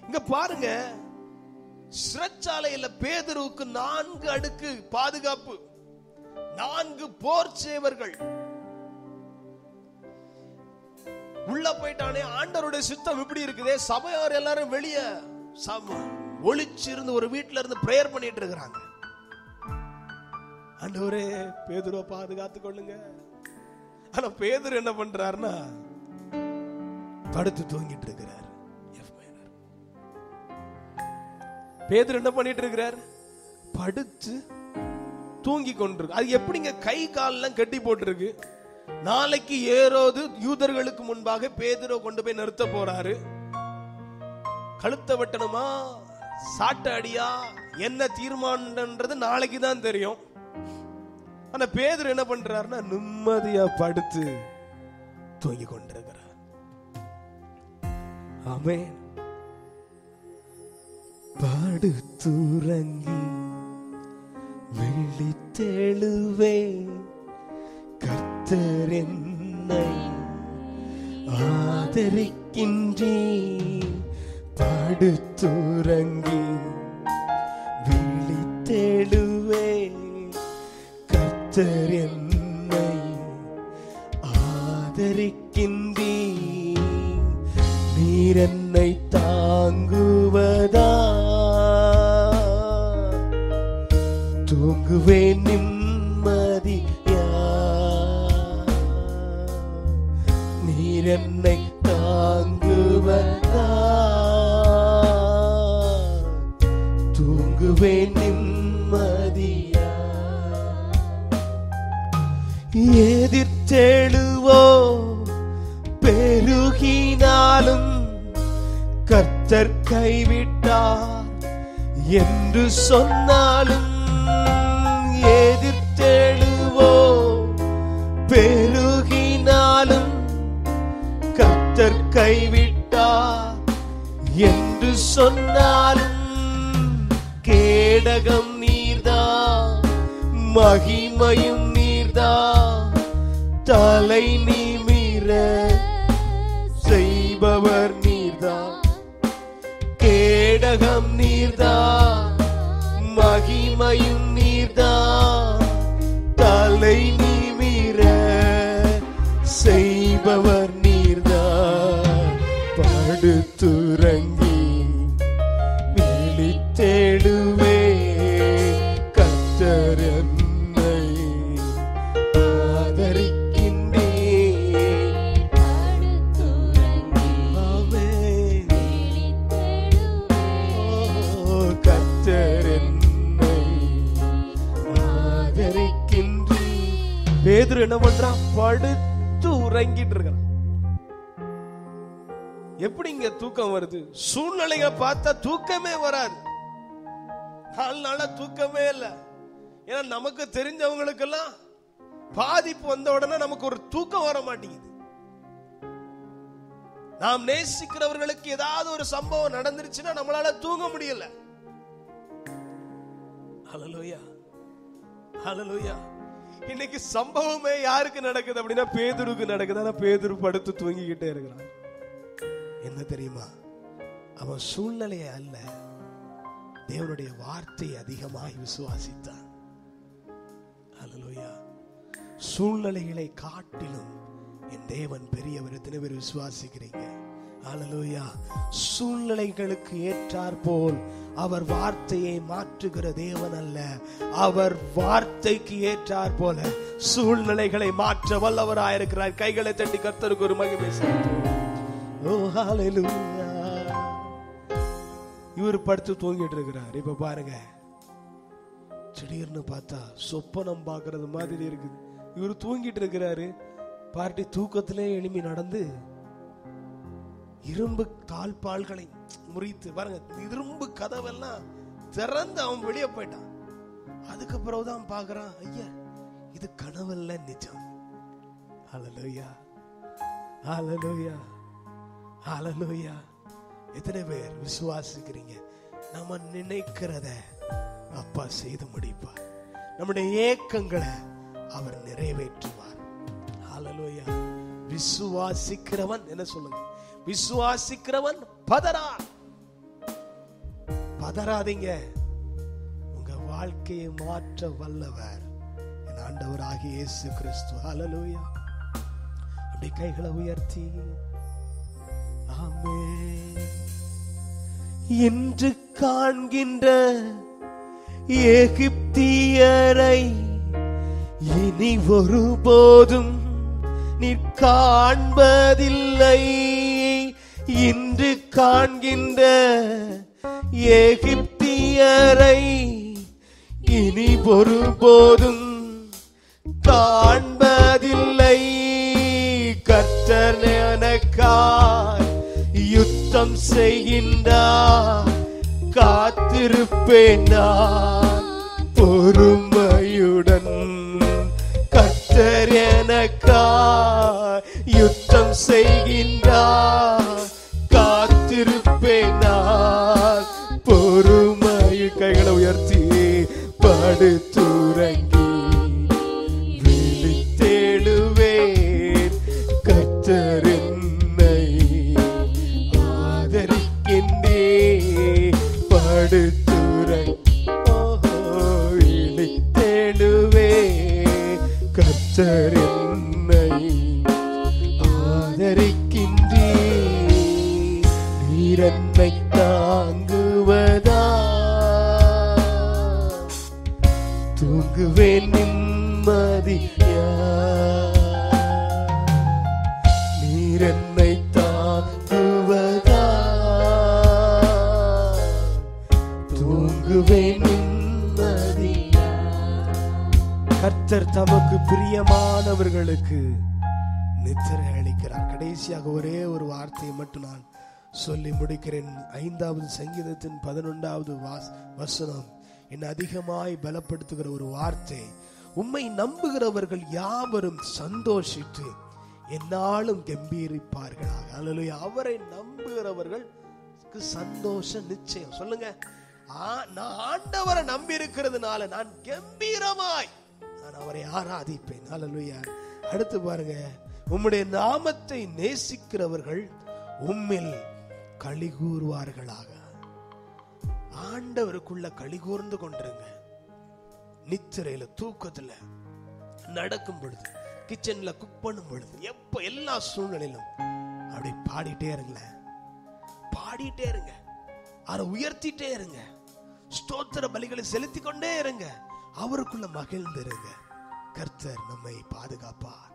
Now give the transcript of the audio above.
இங்க பாருங்க சிறைச்சாலையில பேதுருவுக்கு நான்கு அடுக்கு பாதுகாப்பு நான்கு போர் சேவர்கள் உள்ள போயிட்டானே ஆண்டவருடைய சித்தம் இப்படி இருக்குதே சபையார் எல்லாரும் வெளியே ஒளிச்சு இருந்து ஒரு வீட்ல இருந்து பிரேயர் பண்ணிட்டு இருக்கிறாங்க ஆண்டவரே பேதுருவை பாதுகாத்து கொள்ளுங்க ஆனா பேதுரு என்ன பண்றாருன்னா படுத்து தூங்கிட்டு இருக்கிறார் F minor. பேதுரு என்ன பண்ணிட்டு இருக்கிறார் படுத்து தூங்கி கொண்டிருக்கு அது எப்படிங்க கை கால்லாம் கட்டி போட்டிருக்கு நாளைக்கு ஏரோது யூதர்களுக்கு முன்பாக பேதுரை கொண்டு போய் நிறுத்த போறாரு கழுத்தை வெட்டணுமா சாட்ட அடியா என்ன தீர்மானம்ன்றது நாளைக்கு தான் தெரியும் ஆனா பேதுரு என்ன பண்றாருன்னா நிம்மதியா படுத்து தூங்கி கொண்டிருக்கிறார் ஆமென் படுத்துறங்கி விழித்தெழுவே கர்த்தர் என்னை ஆதரிக்கின்றே படுத்துறங்கி விழித்தெழுவே கர்த்தர் என்னை ஆதரிக்கின்றே நீர் என்னை தாங்குவதா தூங்குவேன் நிம்மதியா நீர் என்னை தாங்குவதா தூங்குவேன் நிம்மதியா எதிர்த்தெழுவோ பெருகினாலும் கர்த்தர் கைவிட்டார் என்று சொன்னாலும் எதிர்த்தெழுவோ பெருகினாலும் கர்த்தர் கைவிட்டார் என்று சொன்னாலும் கேடகம் நீர்தான் மகிமையும் நீர்தான் தலை நிமிர செய்பவர் நீர்தான் கேடகம் நீர்தான் மகிமையும் நீர்தான் தலை நிமிர செய்பவர் நீர்தான் படுத்துறங்கி விழித்தெழுவே கர்த்தர் என்னை ஆதரிக்கின்றே ஆமென். ஓ, கர்த்தர் என்னை ஆதரிக்கின்றே. பேதுரு என்ன பண்றான் படுத்து உறங்கிட்டு இருக்கிறான் எப்படி இங்க தூக்கம் வருது சூழ்நிலையை பார்த்தா தூக்கமே வராது நாலு நாளா தூக்கமே இல்ல ஏன்னா நமக்கு தெரிஞ்சவங்களுக்கெல்லாம் பாதிப்பு வந்த உடனே நமக்கு ஒரு தூக்கம் வர மாட்டேங்குது நாம் நேசிக்கிறவர்களுக்கு ஏதாவது ஒரு சம்பவம் நடந்துருச்சுன்னா நம்மளால தூங்க முடியல ஹalleluya ஹalleluya இன்னைக்கு சம்பவமே யாருக்கு நடக்குது அப்படின்னா பேதுருக்கு நடக்குது ஆனா பேதுரு படுத்து தூங்கிக்கிட்டே இருக்கிறான் என்ன தெரியுமா அவன் சூழ்நிலையை அல்ல தேவனுடைய வார்த்தையை அதிகமாய் விசுவாசித்தான் ஹalleluya சூழ்நிலைகளை காட்டிலும் என் தேவன் பெரியவர் எத்தனை பேர் விசுவாசிக்கிறீங்க ஹalleluya சூழ்நிலைகளுக்கு ஏற்றார் போல் அவர் வார்த்தையை மாற்றுகிற தேவன் அல்ல அவர் வார்த்தைக்கு ஏற்றார் போல சூழ்நிலைகளை மாற்ற வல்லவராயிருக்கிறார் கைகளை தட்டி கர்த்தருக்கு ஒரு மகிமை செலுத்துவோம். ஓ ஹalleluya இவர் படுத்து தூங்கிட்டு இருக்கிறார் இப்ப பாருங்க திடீர்னு பார்த்தா சொப்பனம் பார்க்கறது மாதிரி இருக்குது இவர் தூங்கிட்டு இருக்கிறாரு பார்ட்டி தூக்கத்திலே எழும்பி நடந்து இரும்பு தாழ்பால்களை முறித்து பாருங்க இரும்பு கதவெல்லாம் திறந்து அவன் வெளியே போயிட்டான் அதுக்கப்புறம் தான் பார்க்கறான் ஐயா இது கனவல்ல நிஜம் ஹalleluya ஹalleluya ஹalleluya எத்தனை பேர் விசுவாசிக்கிறீங்க நம்ம நினைக்கிறத அப்பா செய்து முடிப்பார் நம்முடைய ஏக்கங்களை அவர் நிறைவேற்றுவார் ஹalleluya விசுவாசிக்கிறவன் என்ன சொல்லுங்க விசுவாசிக்கிறவன் பதறா பதறாதீங்க உங்க வாழ்க்கையை மாற்ற வல்லவர் என் ஆண்டவராகிய இயேசு கிறிஸ்து ஹalleluya அப்படி கைகளை உயர்த்தி ஆமென் இன்று காண்கின்ற எகிப்தியரை இனி ஒருபோதும் நீ காண்பதில்லை இன்று காண்கின்ற எகிப்தியரை இனி ஒருபோதும் காண்பதில்லை கர்த்தர் எனக்காய் யுத்தம் செய்கின்றார் காத்திருப்பேன் நான் பொறுமையுடன் கர்த்தர் எனக்காய் யுத்தம் செய்கின்றார் காத்திருப்பேன் நான் பொறுமை கைகளை உயர்த்தி படுத்துறங்கி விழித்தேழுவேன் கர்த்தர் என்னை ஆதரிக்கின்றே படுத்துறங்கி ஓஹோ விழித்தேழுவே கர்த்தர் என்னை ஆதரிக்கின்றே நீரன்னை தாங்குவதா தூங்குவேன் நிம்மதியா நீரென்னை தாங்குவதா தூங்குவேன் நிம்மதியா கர்த்தர் தமக்கு பிரியமானவர்களுக்கு நித்திரை அளிக்கிறார் கடைசியாக ஒரே ஒரு வார்த்தையை மட்டும் நான் சொல்லி முடிக்கிறேன் ஐந்தாவது சங்கீதத்தின் பதினொன்றாவது வாஸ் வசனம் என்னை அதிகமாய் பலப்படுத்துகிற ஒரு வார்த்தை உம்மை நம்புகிறவர்கள் யாவரும் சந்தோஷித்து என்னாலும் கம்பீரிப்பார்களாக அல்லது அவரை நம்புகிறவர்களுக்கு சந்தோஷம் நிச்சயம் சொல்லுங்க ஆ- நான் ஆண்டவரை நம்பி இருக்கிறதுனால நான் கம்பீரமாய் நான் அவரை ஆராதிப்பேன் அல்லேலூயா அடுத்து பாருங்க உம்முடைய நாமத்தை நேசிக்கிறவர்கள் உம்மில் களி கூறுவார்களாக ஆண்டவருக்குள்ள களி கூர்ந்து கொண்டிருங்க நித்திரையில தூக்கத்துல நடக்கும் பொழுது கிச்சன்ல குக் பண்ணும் பொழுது எப்ப எல்லா சூழ்நிலையிலும் அப்படி பாடிட்டே இருங்களேன் பாடிட்டே இருங்க அதை உயர்த்திட்டே இருங்க ஸ்தோத்திர பலிகளை செலுத்தி கொண்டே இருங்க அவருக்குள்ள மகிழ்ந்து இருங்க கர்த்தர் நம்மை பாதுகாப்பார்